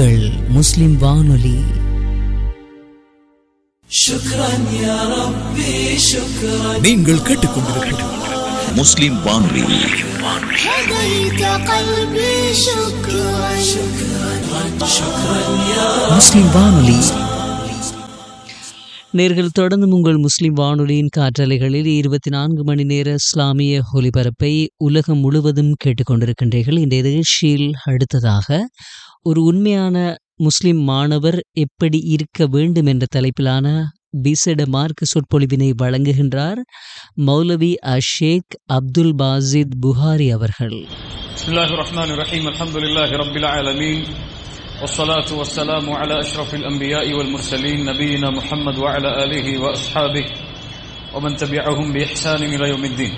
உங்கள் முஸ்லிம் வானொலி நீங்கள் கேட்டுக்கொண்டிருப்பது முஸ்லிம் வானொலி هديت قلبي شكرا முஸ்லிம் வானொலி நேர்கள் தொடர்ந்து உங்கள் முஸ்லிம் வானொலியின் காற்றலைகளில் இருபத்தி நான்கு மணி நேர இஸ்லாமிய ஒலிபரப்பை உலகம் முழுவதும் கேட்டுக்கொண்டிருக்கின்றீர்கள் இந்த நிகழ்ச்சியில் அடுத்ததாக ஒரு உண்மையான முஸ்லிம் மாணவர் எப்படி இருக்க வேண்டும் என்ற தலைப்பிலான விசேட மார்க்க சொற்பொழிவினை வழங்குகின்றார் மௌலவி அஷேக் அப்துல் பாசித் புகாரி அவர்கள் بسم الله الرحمن الرحيم الحمد لله رب العالمين والصلاة والسلام على أشرف الأنبياء والمرسلين نبينا محمد وعلى آله وأصحابه ومن تبعهم بإحسان إلى يوم الدين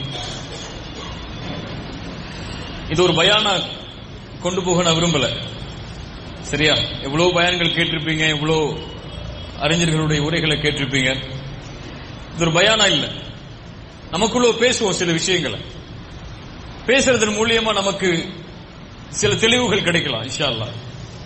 இது ஒரு பயான கொண்டு போக நான் விரும்பல சரியா எவ்வளவு பயான்கள் கேட்டிருப்பீங்க எவ்வளவு அறிஞர்களுடைய உரைகளை கேட்டிருப்பீங்க இது ஒரு பயானா இல்ல நமக்குள்ள பேசுவோம் சில விஷயங்களை பேசுறதன் மூலியமா நமக்கு சில தெளிவுகள் கிடைக்கலாம் இன்ஷா அல்லாஹ்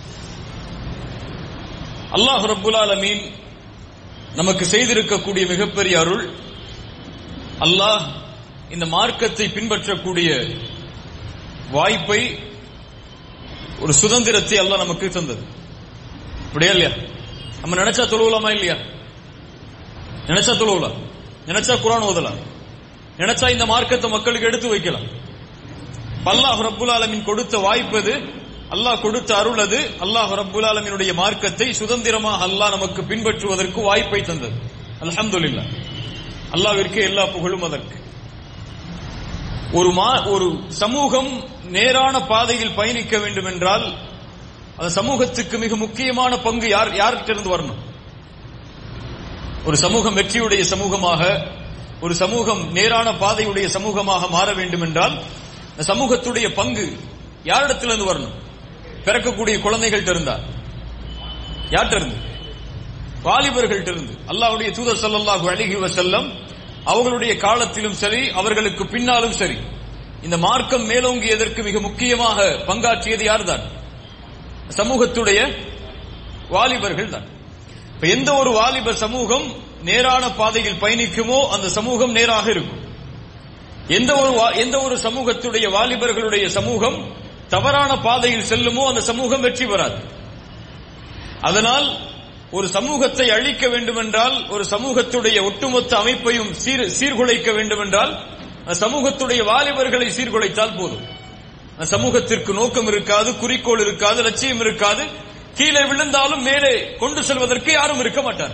அல்லாஹ் ரப்புல் ஆலமீன் நமக்கு செய்திருக்கக்கூடிய மிகப்பெரிய அருள் அல்லாஹ் இந்த மார்க்கத்தை பின்பற்றக்கூடிய வாய்ப்பை ஒரு சுதந்திரத்தை அல்லாஹ் நமக்கு தந்தது அப்படியா இல்லையா நம்ம நினைச்சா தொழுவலாமா இல்லையா நினைச்சா தொழுவலாம் நினைச்சா குரான் ஓதலாம் நினைச்சா இந்த மார்க்கத்தை மக்களுக்கு எடுத்து வைக்கலாம் அல்லாஹ் ரப்புல் ஆலமின் கொடுத்த வாய்ப்பு அது அல்லாஹ் கொடுத்த அருள் அது அல்லாஹ் ரப்புல் ஆலமினுடைய மார்க்கத்தை சுதந்திரமாக அல்லாஹ் நமக்கு பின்பற்றுவதற்கு வாய்ப்பை தந்தது அல்ஹம்துலில்லாஹ் அல்லாஹ்விற்கு எல்லா புகழும் அதற்கு ஒரு மா ஒரு சமூகம் நேரான பாதையில் பயணிக்க வேண்டும் என்றால் அந்த சமூகத்துக்கு மிக முக்கியமான பங்கு யார் யார்கிட்ட வரணும் ஒரு சமூகம் வெற்றியுடைய சமூகமாக ஒரு சமூகம் நேரான பாதையுடைய சமூகமாக மாற வேண்டும் என்றால் இந்த சமூகத்துடைய பங்கு யாரிடத்திலிருந்து வரணும் பிறக்கக்கூடிய குழந்தைகள்ட்ட இருந்தா யார்கிட்ட இருந்து வாலிபர்கள்ட்ட இருந்து அல்லாஹ்வுடைய தூதர் ஸல்லல்லாஹு அலைஹி வஸல்லம் அவர்களுடைய காலத்திலும் சரி அவர்களுக்கு பின்னாலும் சரி இந்த மார்க்கம் மேலோங்கியதற்கு மிக முக்கியமாக பங்காற்றியது யார்தான் சமூகத்துடைய வாலிபர்கள் தான் இப்ப எந்த ஒரு வாலிப சமூகம் நேரான பாதையில் பயணிக்குமோ அந்த சமூகம் நேராக இருக்கும் எந்த ஒரு வா- எந்த ஒரு சமூகத்துடைய வாலிபர்களுடைய சமூகம் தவறான பாதையில் செல்லுமோ அந்த சமூகம் வெற்றி பெறாது அதனால் ஒரு சமூகத்தை அழிக்க வேண்டுமென்றால் ஒரு சமூகத்துடைய ஒட்டுமொத்த அமைப்பையும் சீர் சீர்குலைக்க வேண்டுமென்றால் அந்த சமூகத்துடைய வாலிபர்களை சீர்குலைத்தால் போதும் அந்த சமூகத்திற்கு நோக்கம் இருக்காது குறிக்கோள் இருக்காது லட்சியம் இருக்காது கீழே விழுந்தாலும் மேலே கொண்டு செல்வதற்கு யாரும் இருக்க மாட்டார்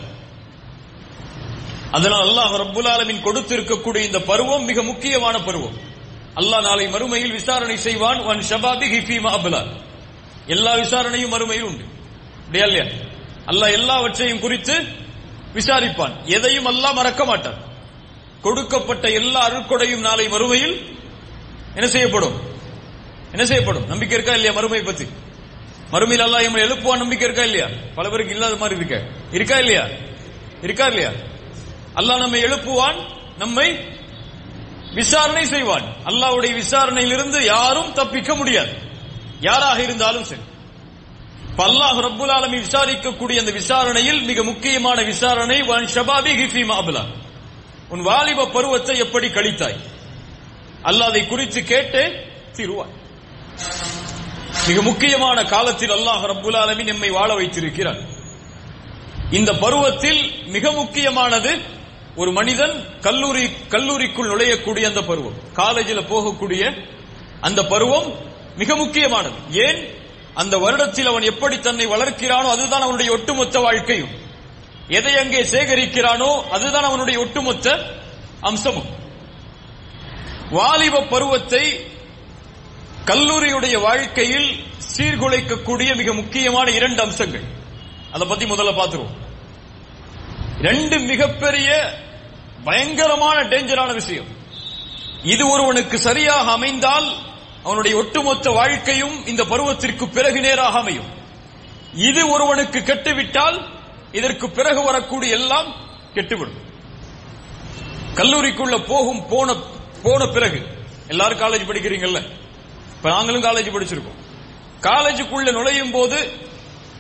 அதனால் அல்லாஹ் ரப்புல் ஆலமீன் கொடுத்திருக்கக்கூடிய இந்த பருவம் மிக முக்கியமான பருவம் அல்லாஹ் நாளை மறுமையில் விசாரணை செய்வான் வன் ஷபாபிஹி ஃபீமா அப்லா எல்லா விசாரணையும் மறுமையில் உண்டு அப்படியா இல்லையா அல்லாஹ் எல்லாவற்றையும் குறித்து விசாரிப்பான் எதையும் அல்லாஹ் மறக்க மாட்டான் கொடுக்கப்பட்ட எல்லா அருட்கொடையும் நாளை மறுமையில் என்ன செய்யப்படும் என்ன செய்யப்படும் நம்பிக்கை இருக்கா இல்லையா மறுமை பத்தி மறுமையில் அல்லாஹ் எம்மை எழுப்புவான் நம்பிக்கை இருக்கா இல்லையா பல பேருக்கு இல்லாத மாதிரி இருக்க இருக்கா இல்லையா இருக்கா இல்லையா அல்லாஹ் நம்மை எழுப்புவான் நம்மை விசாரணை செய்வான் அல்லாஹ்வுடைய விசாரணையிலிருந்து யாரும் தப்பிக்க முடியாது யாராக இருந்தாலும் சரி இப்ப அல்லாஹ் ரப்புல் ஆலமீன் விசாரிக்கக்கூடிய அந்த விசாரணையில் மிக முக்கியமான விசாரணை வன் ஷபாபி ஹிஃபி மாபலா உன் வாலிப பருவத்தை எப்படி கழித்தாய் அல்லாஹ் அதை குறித்து கேட்டு தீருவான் மிக முக்கியமான காலத்தில் அல்லாஹ் ரப்புல் ஆலமீன் நம்மை வாழ வைத்திருக்கிறார் இந்த பருவத்தில் மிக முக்கியமானது ஒரு மனிதன் கல்லூரி கல்லூரிக்குள் நுழையக்கூடிய அந்த பருவம் காலேஜில் போகக்கூடிய அந்த பருவம் மிக முக்கியமானது ஏன் அந்த வருடத்தில் அவன் எப்படி தன்னை வளர்க்கிறானோ அதுதான் அவனுடைய ஒட்டுமொத்த வாழ்க்கையும் எதை அங்கே சேகரிக்கிறானோ அதுதான் அவனுடைய ஒட்டுமொத்த அம்சமும் வாலிப பருவத்தை கல்லூரியுடைய வாழ்க்கையில் சீர்குலைக்கக்கூடிய மிக முக்கியமான இரண்டு அம்சங்கள் அதை பத்தி முதல்ல பார்த்துருவோம் ரெண்டு மிகப்பெரிய பயங்கரமான டேஞ்சரான விஷயம் இது ஒருவனுக்கு சரியாக அமைந்தால் அவனுடைய ஒட்டுமொத்த வாழ்க்கையும் இந்த பருவத்திற்கு பிறகு நேராக அமையும் இது ஒருவனுக்கு கெட்டுவிட்டால் இதற்கு பிறகு வரக்கூடிய எல்லாம் கெட்டுவிடும் கல்லூரிக்குள்ள போகும் போன போன பிறகு எல்லாரும் காலேஜ் படிக்கிறீங்கல்ல இப்ப நாங்களும் காலேஜ் படிச்சிருக்கோம் காலேஜுக்குள்ள நுழையும் போது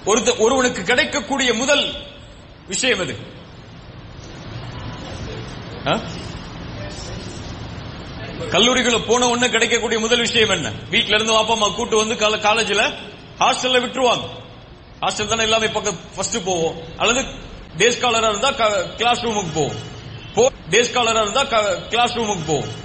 ஒருத்த ஒருவனுக்கு கிடைக்கக்கூடிய முதல் விஷயம் எது ஆ? கல்லூரிகளை போன உடனே கிடைக்கக்கூடிய முதல் விஷயம் என்ன வீட்ல இருந்து வாப்பா அம்மா கூட்டு வந்து காலேஜ்ல ஹாஸ்டல்ல விட்டுருவாங்க ஹாஸ்டல் தானே எல்லாமே பக்கம் ஃபர்ஸ்ட் போவோம் அல்லது டே ஸ்காலரா இருந்தா கிளாஸ் ரூமுக்கு போவோம் டே ஸ்காலரா இருந்தா கிளாஸ் ரூமுக்கு போவோம்